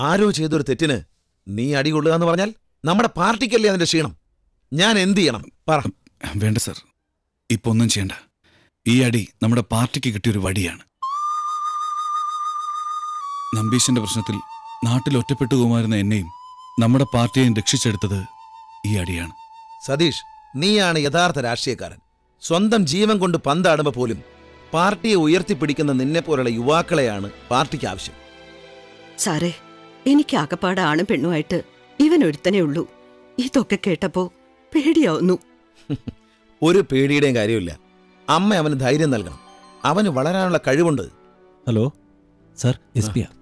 ആരോ ചെയ്തൊരു തെറ്റിന് നീ അടി കൊള്ളുക എന്ന് പറഞ്ഞാൽ നമ്മുടെ പാർട്ടിക്കല്ലേ അതിന്റെ ക്ഷീണം ഞാൻ എന്ത് ചെയ്യണം പറ വേണ്ട സർ ഇപ്പൊ ഒന്നും ചെയ്യണ്ട ഈ അടി നമ്മുടെ പാർട്ടിക്ക് കിട്ടിയൊരു വടിയാണ് നമ്പീശന്റെ പ്രശ്നത്തിൽ നാട്ടിൽ ഒറ്റപ്പെട്ടു പോകുമായിരുന്ന എന്നെയും നമ്മുടെ പാർട്ടിയെയും രക്ഷിച്ചെടുത്തത് ഈ അടിയാണ് സതീഷ് നീയാണ് യഥാർത്ഥ രാഷ്ട്രീയക്കാരൻ സ്വന്തം ജീവൻ കൊണ്ട് പന്താടുമ്പോൾ പോലും പാർട്ടിയെ ഉയർത്തിപ്പിടിക്കുന്ന നിന്നെപ്പോലുള്ള യുവാക്കളെയാണ് പാർട്ടിക്ക് ആവശ്യം സാറേ എനിക്ക് ആകപ്പാടെ ആണും പെണ്ണുമായിട്ട് ഇവൻ ഒരുത്തനേ ഉള്ളൂ ഇതൊക്കെ കേട്ടപ്പോ പേടിയാവുന്നു ഒരു പേടിയുടെയും കാര്യമില്ല അമ്മ അവന് ധൈര്യം നൽകണം അവന് വളരാനുള്ള കഴിവുണ്ട് ഹലോ സാർ എസ് പിയാ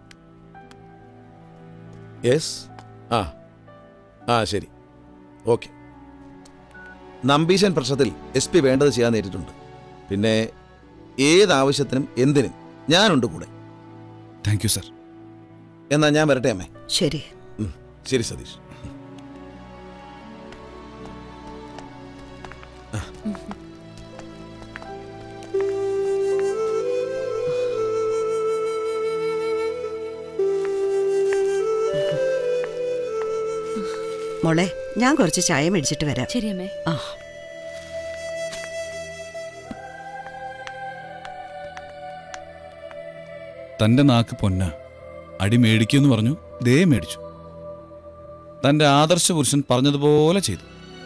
യെസ് ആ ആ ശരി ഓക്കെ നമ്പീശൻ പ്രശ്നത്തിൽ എസ് പി വേണ്ടത് ചെയ്യാൻ നേരിട്ടുണ്ട് പിന്നെ ഏതാവശ്യത്തിനും എന്തിനും ഞാനുണ്ട് കൂടെ താങ്ക് യു സർ എന്നാ ഞാൻ വരട്ടെ അമ്മേ ശരി ഉം, ശരി സതീഷ് മോളെ ഞാൻ കുറച്ച് ചായ മേടിച്ചിട്ട് വരാം ശരി അമ്മേ ആ തന്റെ നാക്ക് പൊന്ന അടി മേടിക്കുമെന്ന് പറഞ്ഞു ദേ മേടിച്ചു തന്റെ ആദർശ പുരുഷൻ പറഞ്ഞതുപോലെ ചെയ്തു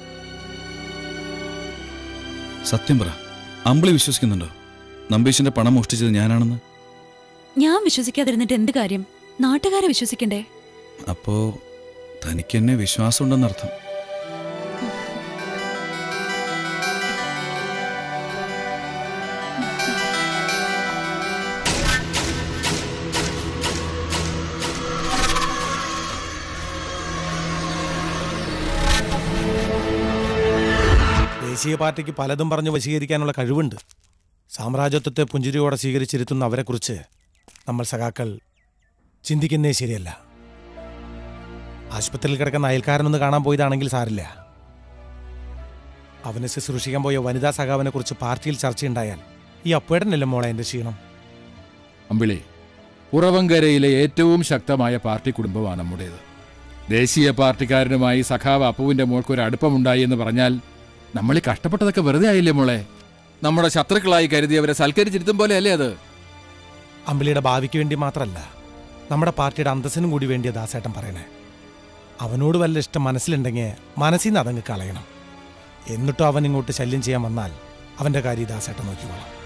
സത്യം പറ അമ്പിളി വിശ്വസിക്കുന്നുണ്ടോ നമ്പീശന്റെ പണം മോഷ്ടിച്ചത് ഞാനാണെന്ന് ഞാൻ വിശ്വസിക്കാതിരുന്നിട്ട് എന്ത് കാര്യം നാട്ടുകാരെ വിശ്വസിക്കണ്ടേ അപ്പോ തനിക്കെന്നെ വിശ്വാസമുണ്ടെന്നർത്ഥം ദേശീയ പാർട്ടിക്ക് പലതും പറഞ്ഞ് വശീകരിക്കാനുള്ള കഴിവുണ്ട് സാമ്രാജ്യത്വത്തെ പുഞ്ചിരിയോടെ സ്വീകരിച്ചിരുത്തുന്ന അവരെക്കുറിച്ച് നമ്മൾ സഖാക്കൾ ചിന്തിക്കുന്നേ ശരിയല്ല ആശുപത്രിയിൽ കിടക്കുന്ന അയൽക്കാരനൊന്ന് കാണാൻ പോയതാണെങ്കിൽ സാരില്ല അവനെ ശുശ്രൂഷിക്കാൻ പോയ വനിതാ സഖാവിനെ കുറിച്ച് പാർട്ടിയിൽ ചർച്ചയുണ്ടായാൽ ഈ അപ്പേടനല്ലേ മോളെ എന്റെ ക്ഷീണം അമ്പിളി പുറവങ്കരയിലെ ഏറ്റവും ശക്തമായ പാർട്ടി കുടുംബമാണ് നമ്മുടേത് ദേശീയ പാർട്ടിക്കാരനുമായി സഖാവ് അപ്പുവിന്റെ മോൾക്ക് ഒരു അടുപ്പമുണ്ടായി എന്ന് പറഞ്ഞാൽ നമ്മൾ ഈ കഷ്ടപ്പെട്ടതൊക്കെ വെറുതെ ആയില്ലേ മോളെ നമ്മുടെ ശത്രുക്കളായി കരുതി അവരെ സൽക്കരിച്ചിരുത്തും പോലെയല്ലേ അത് അമ്പിളിയുടെ ഭാവിക്ക് വേണ്ടി മാത്രമല്ല നമ്മുടെ പാർട്ടിയുടെ അന്തസ്സിനും കൂടി വേണ്ടിയ ദാസേട്ടൻ പറയണേ അവനോട് വല്ല ഇഷ്ടം മനസ്സിലുണ്ടെങ്കിൽ മനസ്സിൽ നിന്ന് അതങ്ങ് കളയണം എന്നിട്ടും അവൻ ഇങ്ങോട്ട് ശല്യം ചെയ്യാൻ വന്നാൽ അവന്റെ കാര്യം ഈ ദാസേട്ടൻ നോക്കിക്കോളാം